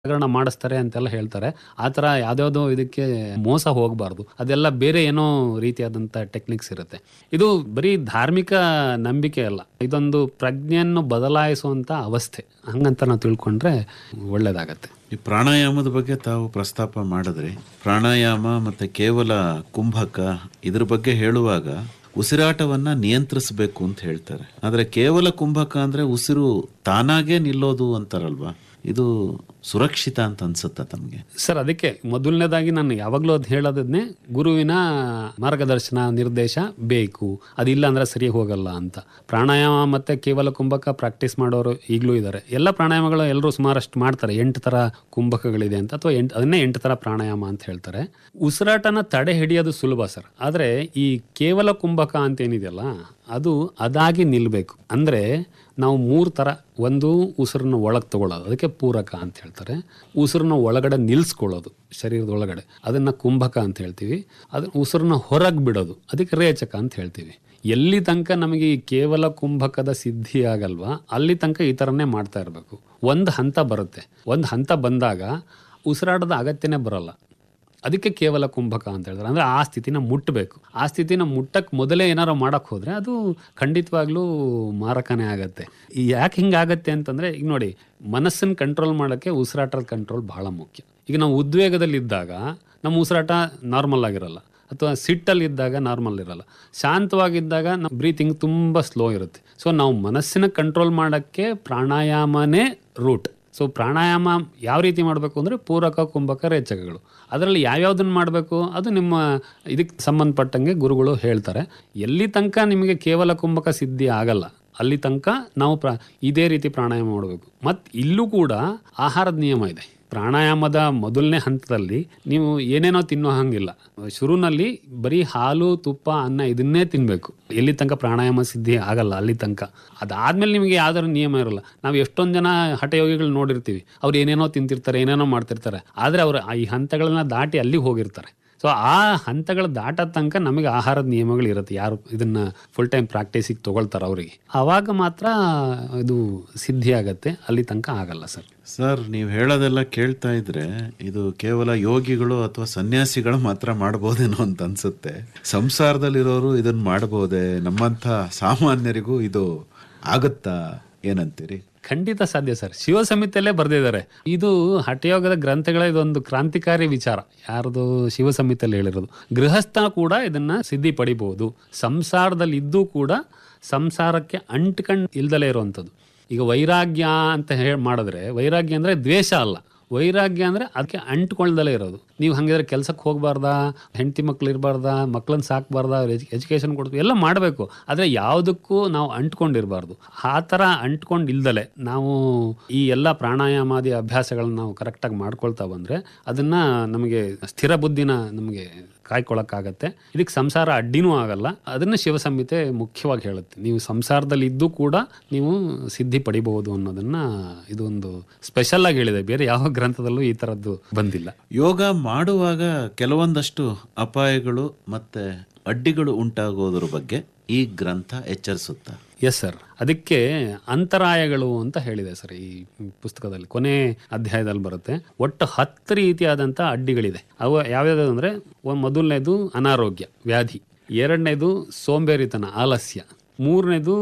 ಹಗರಣ ಮಾಡಿಸ್ತಾರೆ ಅಂತೆಲ್ಲ ಹೇಳ್ತಾರೆ ಆ ಥರ ಯಾವ್ದಾವ್ದೋ ಇದಕ್ಕೆ ಮೋಸ ಹೋಗಬಾರ್ದು ಅದೆಲ್ಲ ಬೇರೆ ಏನೋ ರೀತಿಯಾದಂಥ ಟೆಕ್ನಿಕ್ಸ್ ಇರುತ್ತೆ ಇದು ಬರೀ ಧಾರ್ಮಿಕ ನಂಬಿಕೆ ಅಲ್ಲ ಇದೊಂದು ಪ್ರಜ್ಞೆಯನ್ನು ಬದಲಾಯಿಸುವಂಥ ಅವಸ್ಥೆ ಹಂಗಂತ ನಾವು ತಿಳ್ಕೊಂಡ್ರೆ ಒಳ್ಳೇದಾಗತ್ತೆ ಈ ಪ್ರಾಣಾಯಾಮದ ಬಗ್ಗೆ ತಾವು ಪ್ರಸ್ತಾಪ ಮಾಡಿದ್ರಿ ಪ್ರಾಣಾಯಾಮ ಮತ್ತೆ ಕೇವಲ ಕುಂಭಕ ಇದ್ರ ಬಗ್ಗೆ ಹೇಳುವಾಗ ಉಸಿರಾಟವನ್ನ ನಿಯಂತ್ರಿಸಬೇಕು ಅಂತ ಹೇಳ್ತಾರೆ ಆದ್ರೆ ಕೇವಲ ಕುಂಭಕ ಅಂದ್ರೆ ಉಸಿರು ತಾನಾಗೇ ನಿಲ್ಲೋದು ಅಂತಾರಲ್ವಾ ಇದು ಸುರಕ್ಷಿತ ಅಂತ ಅನ್ಸುತ್ತಾ ತಮಗೆ ಸರ್ ಅದಕ್ಕೆ ಮೊದಲನೇದಾಗಿ ನಾನು ಯಾವಾಗಲೂ ಅದು ಹೇಳೋದನ್ನೇ ಗುರುವಿನ ಮಾರ್ಗದರ್ಶನ ನಿರ್ದೇಶ ಬೇಕು ಅದಿಲ್ಲ ಅಂದ್ರೆ ಸರಿ ಹೋಗಲ್ಲ ಅಂತ ಪ್ರಾಣಾಯಾಮ ಮತ್ತೆ ಕೇವಲ ಕುಂಭಕ ಪ್ರಾಕ್ಟೀಸ್ ಮಾಡೋರು ಈಗಲೂ ಇದ್ದಾರೆ ಎಲ್ಲ ಪ್ರಾಣಾಯಾಮಗಳು ಎಲ್ಲರೂ ಸುಮಾರಷ್ಟು ಮಾಡ್ತಾರೆ ಎಂಟು ಥರ ಕುಂಭಕಗಳಿದೆ ಅಂತ ಅಥವಾ ಎಂಟು ಅದನ್ನೇ ಎಂಟು ಥರ ಪ್ರಾಣಾಯಾಮ ಅಂತ ಹೇಳ್ತಾರೆ ಉಸಿರಾಟನ ತಡೆ ಹಿಡಿಯೋದು ಸುಲಭ ಸರ್ ಆದರೆ ಈ ಕೇವಲ ಕುಂಭಕ ಅಂತ ಏನಿದೆಯಲ್ಲ ಅದು ಅದಾಗಿ ನಿಲ್ಲಬೇಕು ಅಂದರೆ ನಾವು ಮೂರು ಥರ ಒಂದು ಉಸಿರನ್ನ ಒಳಗೆ ತಗೊಳ್ಳೋದು ಅದಕ್ಕೆ ಪೂರಕ ಅಂತ ಹೇಳ್ತಾರೆ ಉಸಿರನ್ನ ಒಳಗಡೆ ನಿಲ್ಲಿಸ್ಕೊಳ್ಳೋದು ಶರೀರದ ಒಳಗಡೆ ಅದನ್ನು ಕುಂಭಕ ಅಂತ ಹೇಳ್ತೀವಿ ಅದನ್ನ ಉಸಿರನ್ನ ಹೊರಗೆ ಬಿಡೋದು ಅದಕ್ಕೆ ರೇಚಕ ಅಂತ ಹೇಳ್ತೀವಿ ಎಲ್ಲಿ ತನಕ ನಮಗೆ ಈ ಕೇವಲ ಕುಂಭಕದ ಸಿದ್ಧಿ ಆಗಲ್ವಾ ಅಲ್ಲಿ ತನಕ ಈ ಥರನೇ ಮಾಡ್ತಾ ಇರಬೇಕು ಒಂದು ಹಂತ ಬರುತ್ತೆ ಒಂದು ಹಂತ ಬಂದಾಗ ಉಸಿರಾಟದ ಅಗತ್ಯನೇ ಬರಲ್ಲ ಅದಕ್ಕೆ ಕೇವಲ ಕುಂಭಕ ಅಂತ ಹೇಳ್ತಾರೆ ಅಂದ್ರೆ ಆ ಸ್ಥಿತಿನ ಮುಟ್ಟಬೇಕು ಆ ಸ್ಥಿತಿನ ಮುಟ್ಟಕ್ಕೆ ಮೊದಲೇ ಏನಾರು ಮಾಡಕ್ ಹೋದ್ರೆ ಅದು ಖಂಡಿತವಾಗ್ಲೂ ಮಾರಕನೇ ಆಗತ್ತೆ ಈ ಯಾಕೆ ಹಿಂಗಾಗತ್ತೆ ಅಂತಂದ್ರೆ ಈಗ ನೋಡಿ ಮನಸ್ಸನ್ನು ಕಂಟ್ರೋಲ್ ಮಾಡೋಕ್ಕೆ ಉಸಿರಾಟದ ಕಂಟ್ರೋಲ್ ಬಹಳ ಮುಖ್ಯ ಈಗ ನಾವು ಉದ್ವೇಗದಲ್ಲಿದ್ದಾಗ ನಮ್ಮ ಉಸಿರಾಟ ನಾರ್ಮಲ್ ಆಗಿರಲ್ಲ ಅಥವಾ ಸಿಟ್ಟಲ್ಲಿ ಇದ್ದಾಗ ನಾರ್ಮಲ್ ಇರಲ್ಲ ಶಾಂತವಾಗಿದ್ದಾಗ ನಮ್ಮ ಬ್ರೀತಿಂಗ್ ತುಂಬ ಸ್ಲೋ ಇರುತ್ತೆ ಸೊ ನಾವು ಮನಸ್ಸಿನ ಕಂಟ್ರೋಲ್ ಮಾಡೋಕ್ಕೆ ಪ್ರಾಣಾಯಾಮನೇ ರೂಟ್ ಸೊ ಪ್ರಾಣಾಯಾಮ ಯಾವ ರೀತಿ ಮಾಡಬೇಕು ಅಂದರೆ ಪೂರಕ ಕುಂಭಕ ರೇಚಕಗಳು ಅದರಲ್ಲಿ ಯಾವ್ಯಾವ್ದನ್ನ ಮಾಡಬೇಕು ಅದು ನಿಮ್ಮ ಇದಕ್ಕೆ ಸಂಬಂಧಪಟ್ಟಂಗೆ ಗುರುಗಳು ಹೇಳ್ತಾರೆ ಎಲ್ಲಿ ತನಕ ನಿಮಗೆ ಕೇವಲ ಕುಂಭಕ ಸಿದ್ಧಿ ಆಗಲ್ಲ ಅಲ್ಲಿ ತನಕ ನಾವು ಪ್ರ ಇದೇ ರೀತಿ ಪ್ರಾಣಾಯಾಮ ಮಾಡಬೇಕು ಮತ್ತು ಇಲ್ಲೂ ಕೂಡ ಆಹಾರದ ನಿಯಮ ಇದೆ ಪ್ರಾಣಾಯಾಮದ ಮೊದಲನೇ ಹಂತದಲ್ಲಿ ನೀವು ಏನೇನೋ ತಿನ್ನೋ ಹಂಗಿಲ್ಲ ಶುರುನಲ್ಲಿ ಬರೀ ಹಾಲು ತುಪ್ಪ ಅನ್ನ ಇದನ್ನೇ ತಿನ್ನಬೇಕು ಎಲ್ಲಿ ತನಕ ಪ್ರಾಣಾಯಾಮ ಸಿದ್ಧಿ ಆಗಲ್ಲ ಅಲ್ಲಿ ತನಕ ಅದಾದ್ಮೇಲೆ ನಿಮಗೆ ಯಾವ್ದಾದ್ರು ನಿಯಮ ಇರಲ್ಲ ನಾವು ಎಷ್ಟೊಂದು ಜನ ಹಠಯೋಗಿಗಳು ನೋಡಿರ್ತೀವಿ ಅವ್ರು ಏನೇನೋ ತಿಂತಿರ್ತಾರೆ ಏನೇನೋ ಮಾಡ್ತಿರ್ತಾರೆ ಆದರೆ ಅವರು ಈ ಹಂತಗಳನ್ನ ದಾಟಿ ಅಲ್ಲಿಗೆ ಹೋಗಿರ್ತಾರೆ ಸೊ ಆ ಹಂತಗಳ ದಾಟ ತನಕ ನಮಗೆ ಆಹಾರದ ನಿಯಮಗಳು ಇರುತ್ತೆ ಯಾರು ಇದನ್ನ ಫುಲ್ ಟೈಮ್ ಪ್ರಾಕ್ಟೀಸಿಗೆ ತಗೊಳ್ತಾರೆ ಅವರಿಗೆ ಆವಾಗ ಮಾತ್ರ ಇದು ಸಿದ್ಧಿ ಆಗತ್ತೆ ಅಲ್ಲಿ ತನಕ ಆಗಲ್ಲ ಸರ್ ಸರ್ ನೀವು ಹೇಳೋದೆಲ್ಲ ಕೇಳ್ತಾ ಇದ್ರೆ ಇದು ಕೇವಲ ಯೋಗಿಗಳು ಅಥವಾ ಸನ್ಯಾಸಿಗಳು ಮಾತ್ರ ಮಾಡ್ಬೋದೇನೋ ಅಂತ ಅನ್ಸುತ್ತೆ ಸಂಸಾರದಲ್ಲಿರೋರು ಇದನ್ನ ಮಾಡಬಹುದೇ ನಮ್ಮಂಥ ಸಾಮಾನ್ಯರಿಗೂ ಇದು ಆಗುತ್ತಾ ಏನಂತೀರಿ ಖಂಡಿತ ಸಾಧ್ಯ ಸರ್ ಶಿವ ಸಮಿತಿಯಲ್ಲೇ ಬರೆದಿದ್ದಾರೆ ಇದು ಹಠಯೋಗದ ಗ್ರಂಥಗಳ ಇದೊಂದು ಕ್ರಾಂತಿಕಾರಿ ವಿಚಾರ ಯಾರ್ದು ಶಿವ ಸಮಿತಿಯಲ್ಲಿ ಹೇಳಿರೋದು ಗೃಹಸ್ಥ ಕೂಡ ಇದನ್ನ ಸಿದ್ಧಿ ಪಡಿಬಹುದು ಸಂಸಾರದಲ್ಲಿ ಇದ್ದು ಕೂಡ ಸಂಸಾರಕ್ಕೆ ಅಂಟ್ಕಂಡು ಇಲ್ದಲೇ ಇರುವಂಥದ್ದು ಈಗ ವೈರಾಗ್ಯ ಅಂತ ಹೇಳಿ ಮಾಡಿದ್ರೆ ವೈರಾಗ್ಯ ಅಂದ್ರೆ ದ್ವೇಷ ಅಲ್ಲ ವೈರಾಗ್ಯ ಅಂದ್ರೆ ಅದಕ್ಕೆ ಅಂಟ್ಕೊಳ್ದಲೇ ಇರೋದು ನೀವು ಹಂಗಿದ್ರೆ ಕೆಲ್ಸಕ್ಕೆ ಹೋಗ್ಬಾರ್ದಾ ಹೆಂಡತಿ ಮಕ್ಳು ಇರಬಾರ್ದಾ ಮಕ್ಳನ್ನ ಸಾಕ್ಬಾರ್ದಾ ಎಜುಕೇಶನ್ ಕೊಡ್ತೀವಿ ಎಲ್ಲ ಮಾಡಬೇಕು ಆದರೆ ಯಾವುದಕ್ಕೂ ನಾವು ಅಂಟ್ಕೊಂಡಿರಬಾರ್ದು ಆ ಥರ ಅಂಟ್ಕೊಂಡು ಇಲ್ದಲೆ ನಾವು ಈ ಎಲ್ಲ ಪ್ರಾಣಾಯಾಮಾದಿ ಅಭ್ಯಾಸಗಳನ್ನ ನಾವು ಕರೆಕ್ಟಾಗಿ ಮಾಡ್ಕೊಳ್ತಾ ಬಂದರೆ ಅದನ್ನ ನಮಗೆ ಸ್ಥಿರ ಬುದ್ಧಿನ ನಮಗೆ ಕಾಯ್ಕೊಳಕ್ಕಾಗತ್ತೆ ಇದಕ್ಕೆ ಸಂಸಾರ ಅಡ್ಡಿನೂ ಆಗಲ್ಲ ಅದನ್ನ ಶಿವ ಸಂಹಿತೆ ಮುಖ್ಯವಾಗಿ ಹೇಳುತ್ತೆ ನೀವು ಸಂಸಾರದಲ್ಲಿ ಇದ್ದು ಕೂಡ ನೀವು ಸಿದ್ಧಿ ಪಡಿಬಹುದು ಅನ್ನೋದನ್ನ ಇದೊಂದು ಸ್ಪೆಷಲ್ ಆಗಿ ಹೇಳಿದೆ ಬೇರೆ ಯಾವ ಗ್ರಂಥದಲ್ಲೂ ಈ ತರದ್ದು ಬಂದಿಲ್ಲ ಯೋಗ ಮಾಡುವಾಗ ಕೆಲವೊಂದಷ್ಟು ಅಪಾಯಗಳು ಮತ್ತೆ ಅಡ್ಡಿಗಳು ಉಂಟಾಗೋದ್ರ ಬಗ್ಗೆ ಈ ಗ್ರಂಥ ಎಚ್ಚರಿಸುತ್ತಾ ಎಸ್ ಸರ್ ಅದಕ್ಕೆ ಅಂತರಾಯಗಳು ಅಂತ ಹೇಳಿದೆ ಸರ್ ಈ ಪುಸ್ತಕದಲ್ಲಿ ಕೊನೆ ಅಧ್ಯಾಯದಲ್ಲಿ ಬರುತ್ತೆ ಒಟ್ಟು ಹತ್ತು ರೀತಿಯಾದಂಥ ಅಡ್ಡಿಗಳಿದೆ ಅವು ಯಾವ್ಯಾವ್ದು ಅಂದರೆ ಮೊದಲನೇದು ಅನಾರೋಗ್ಯ ವ್ಯಾಧಿ ಎರಡನೇದು ಸೋಂಬೇರಿತನ ಆಲಸ್ಯ ಮೂರನೇದು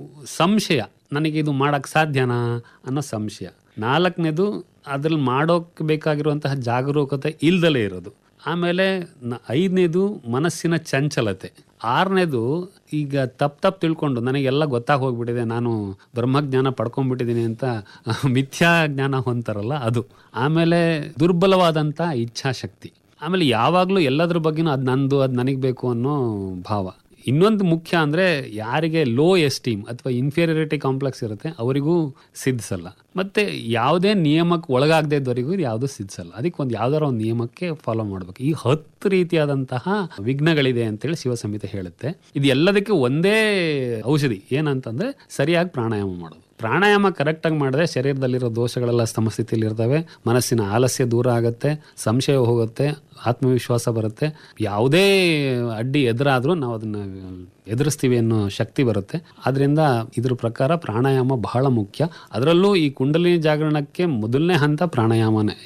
ಸಂಶಯ ನನಗೆ ಇದು ಮಾಡೋಕ್ಕೆ ಸಾಧ್ಯನಾ ಅನ್ನೋ ಸಂಶಯ ನಾಲ್ಕನೇದು ಅದ್ರಲ್ಲಿ ಮಾಡೋಕ್ಕೆ ಬೇಕಾಗಿರುವಂತಹ ಜಾಗರೂಕತೆ ಇಲ್ದಲೇ ಇರೋದು ಆಮೇಲೆ ನ- ಐದನೇದು ಮನಸ್ಸಿನ ಚಂಚಲತೆ ಆರನೇದು ಈಗ ತಪ್ಪು ತಪ್ಪು ತಿಳ್ಕೊಂಡು ನನಗೆಲ್ಲ ಗೊತ್ತಾಗಿ ಹೋಗ್ಬಿಟ್ಟಿದೆ ನಾನು ಬ್ರಹ್ಮಜ್ಞಾನ ಪಡ್ಕೊಂಡ್ಬಿಟ್ಟಿದ್ದೀನಿ ಅಂತ ಮಿಥ್ಯಾ ಜ್ಞಾನ ಹೊಂತಾರಲ್ಲ ಅದು ಆಮೇಲೆ ದುರ್ಬಲವಾದಂಥ ಇಚ್ಛಾಶಕ್ತಿ ಆಮೇಲೆ ಯಾವಾಗಲೂ ಎಲ್ಲದ್ರ ಬಗ್ಗೆನೂ ಅದು ನಂದು ಅದು ನನಗೆ ಬೇಕು ಅನ್ನೋ ಭಾವ ಇನ್ನೊಂದು ಮುಖ್ಯ ಅಂದರೆ ಯಾರಿಗೆ ಲೋ ಎಸ್ಟೀಮ್ ಅಥವಾ ಇನ್ಫೀರಿಯರಿಟಿ ಕಾಂಪ್ಲೆಕ್ಸ್ ಇರುತ್ತೆ ಅವರಿಗೂ ಸಿದ್ಧಿಸಲ್ಲ ಮತ್ತೆ ಯಾವುದೇ ನಿಯಮಕ್ಕೆ ಒಳಗಾಗದೇ ಇದ್ದವರಿಗೂ ಇದು ಯಾವುದೂ ಸಿದ್ಧಿಸಲ್ಲ ಅದಕ್ಕೆ ಒಂದು ಯಾವ್ದಾರ ಒಂದು ನಿಯಮಕ್ಕೆ ಫಾಲೋ ಮಾಡಬೇಕು ಈ ಹತ್ತು ರೀತಿಯಾದಂತಹ ವಿಘ್ನಗಳಿದೆ ಅಂತೇಳಿ ಶಿವ ಸಂಹಿತೆ ಹೇಳುತ್ತೆ ಇದು ಎಲ್ಲದಕ್ಕೆ ಒಂದೇ ಔಷಧಿ ಏನಂತಂದ್ರೆ ಸರಿಯಾಗಿ ಪ್ರಾಣಾಯಾಮ ಮಾಡೋದು ಪ್ರಾಣಾಯಾಮ ಕರೆಕ್ಟಾಗಿ ಮಾಡಿದ್ರೆ ಶರೀರದಲ್ಲಿರೋ ದೋಷಗಳೆಲ್ಲ ಸಮಸ್ಥಿತಿಯಲ್ಲಿ ಇರ್ತವೆ ಮನಸ್ಸಿನ ಆಲಸ್ಯ ದೂರ ಆಗುತ್ತೆ ಸಂಶಯ ಹೋಗುತ್ತೆ ಆತ್ಮವಿಶ್ವಾಸ ಬರುತ್ತೆ ಯಾವುದೇ ಅಡ್ಡಿ ಎದುರಾದರೂ ನಾವು ಅದನ್ನ ಎದುರಿಸ್ತೀವಿ ಅನ್ನೋ ಶಕ್ತಿ ಬರುತ್ತೆ ಆದ್ರಿಂದ ಇದ್ರ ಪ್ರಕಾರ ಪ್ರಾಣಾಯಾಮ ಬಹಳ ಮುಖ್ಯ ಅದರಲ್ಲೂ ಈ ಕುಂಡಲಿನಿ ಜಾಗರಣಕ್ಕೆ ಮೊದಲನೇ ಹಂತ ಪ್ರಾಣಾಯಾಮನೇ